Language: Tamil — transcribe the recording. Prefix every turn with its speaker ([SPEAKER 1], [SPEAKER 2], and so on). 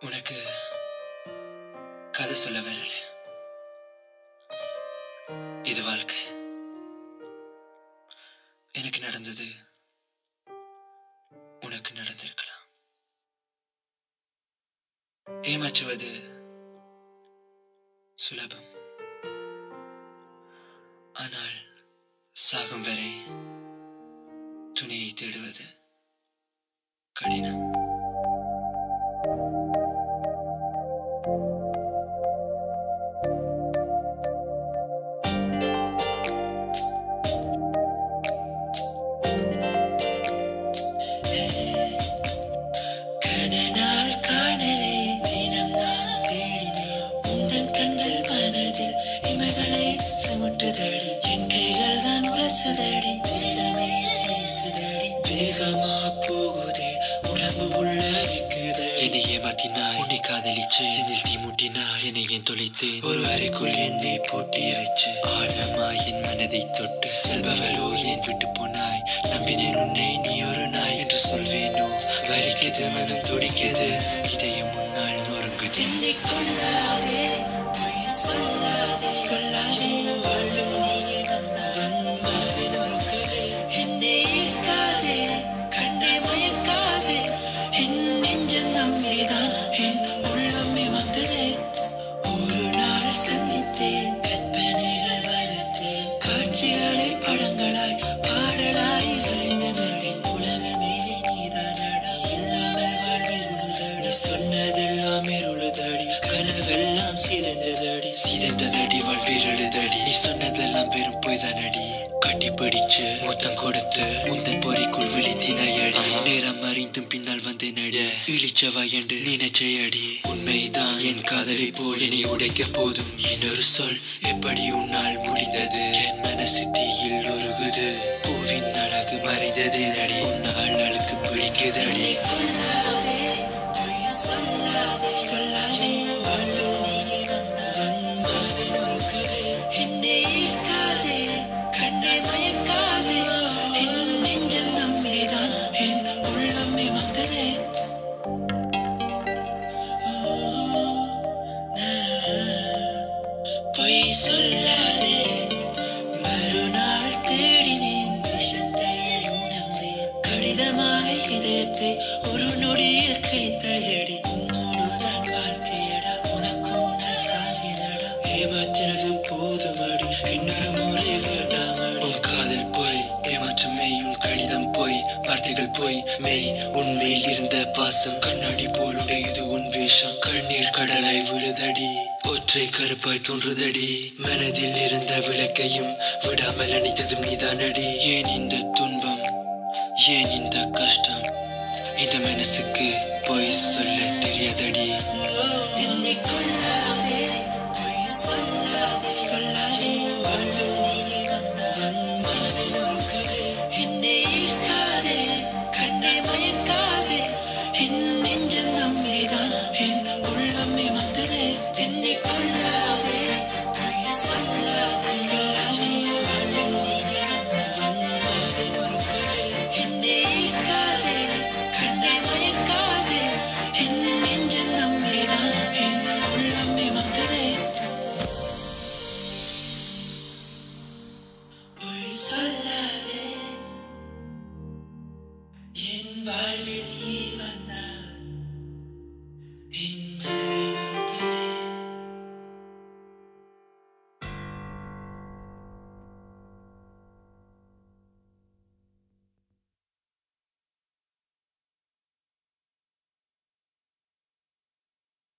[SPEAKER 1] உனக்கு கதை சொல்ல வரல இது வாழ்க்கை எனக்கு நடந்தது உனக்கு நடந்திருக்கலாம் ஏமாற்றுவது சுலபம் ஆனால் சாகும் வரை துணையை தேடுவது கடினம் கனநாள் காணலே தினம் நான் தேடினேன் உந்தன் கண்கள் மனதில் இமைகளை சுமட்டுதடி என் கைகள் தான் உரசுதடி தேடமே சேர்க்குதடி வேகமா போகுதே உடம்பு உள்ள இருக்குதடி என்னை ஏமாத்தினாய் உன்னை காதலிச்சு என்னில் தீ மூட்டினாய் என்னை ஏன் தொலைத்தேன் ஒரு அறைக்குள் என்னை பூட்டி வச்சு ஆழமா என் மனதை தொட்டு செல்பவளோ ஏன் விட்டு போனாய் நம்பினேன் உன்னை நீ ஒரு நாய் என்று சொல்வேனோ வலிக்குது மனம் துடிக்குது இதயம் முன்னால் நொறுங்குது என்னை கொள்ளாதே பொய் சொல்லாதே சொல்லாதே வாழ்வில் நீயே வந்தாய் வந்தாதே நொறுக்குதே என்னை ஈர்க்காதே கண்ணை மயக்காதே என் நெஞ்சம் நம்பிதான் என் உள்ளமே வந்ததே ஒரு நாள் சந்தித்தேன் கற்பனைகள் வளர்த்தேன் காட்சிகளை படங்களாய் பாடலாய் வரைந்ததடி உலகமே நீதானடா இல்லாமல் வாழ்விருந்தடி நீ சொன்னதெல்லாம் இருளுதடி கனவெல்லாம் சிதைந்ததடி சிதைந்ததடி வாழ்விருளுதடி நீ சொன்னதெல்லாம் வெறும் பொய்தானடி கட்டி பிடிச்சு முத்தம் கொடுத்து முந்தன் பொறிக்குள் விழித்தினாயடி நேரம் அறிந்தும் பின்னால் வந்தேனடி இழிச்சவா என்று நினைச்சையடி உண்மைதான் என் காதலை போல் என்னை உடைக்க போதும் இன்னொரு சொல் எப்படி உன்னால் முடிந்தது என் மனசு தீயில் உருகுது பூவின் அழகு மறைந்ததே நடி உன்னால் அழுக்கு பிடிக்குதடி கொள்ளாதே பொய் சொல்லாதே சொல்லாதே வாழ்வில் நீயே வந்தாய் வந்தாதே நொறுக்குதே என்னை ஈர்க்காதே கண்ணை மயக்காதே என் நெஞ்சம் நம்பிதான் என் உள்ளமே வந்ததே பொய் சொல்லாதே மறுநாள் தேடினேன் விஷத்தையே உணர்ந்தேன் கடிதமாய் இதயத்தை ஒரு நொடியில் கிழித்தடி உன்னோடுதான் வாழ்க்கையடா உனக்கு முன்னால் சாகினடா ஏமாற்றினது போதுமடி இன்னொரு முறை வேண்டாமடி உன் காதல் போய் ஏமாற்றம் மெய் உன் கடிதம் போய் வார்த்தைகள் போய் மெய் உண்மையில் இருந்த பாசம் கண்ணாடி போல் உடையுது உன் வேஷம் கண்ணீர் கடலை விழுதடி ஒற்றை கருப்பாய் தோன்றுதடி மனதில் இருந்த விளக்கையும் விடாமல் அணைத்ததும் நீதானடி ஏன் இந்த துன்பம் ஏன் இந்த கஷ்டம் இந்த மனசுக்கு பொய் சொல்ல தெரியாதடி என்னை கொள்ளாதே பொய் சொல்லாதே சொல்லாதே வாழ்வில் நீயே வந்தாய் வந்தாதே நொறுக்குதே என்னை ஈர்க்காதே கண்ணை மயக்காதே என் நெஞ்சம் நம்பிதான் என் உள்ளமே வந்ததே என்னை கொள்ளாதே பொய் சொல்லாதே சொல்லாதே வாழ்வில் நீயே வந்தாய் வந்தாதே நொறுக்குதே என்னை ஈர்க்காதே கண்ணை மயக்காதே என் நெஞ்சம் நம்பிதான் என் உள்ளமே வந்ததே பொய் சொல்லாதே என் வாழ்வில் நீ வந்த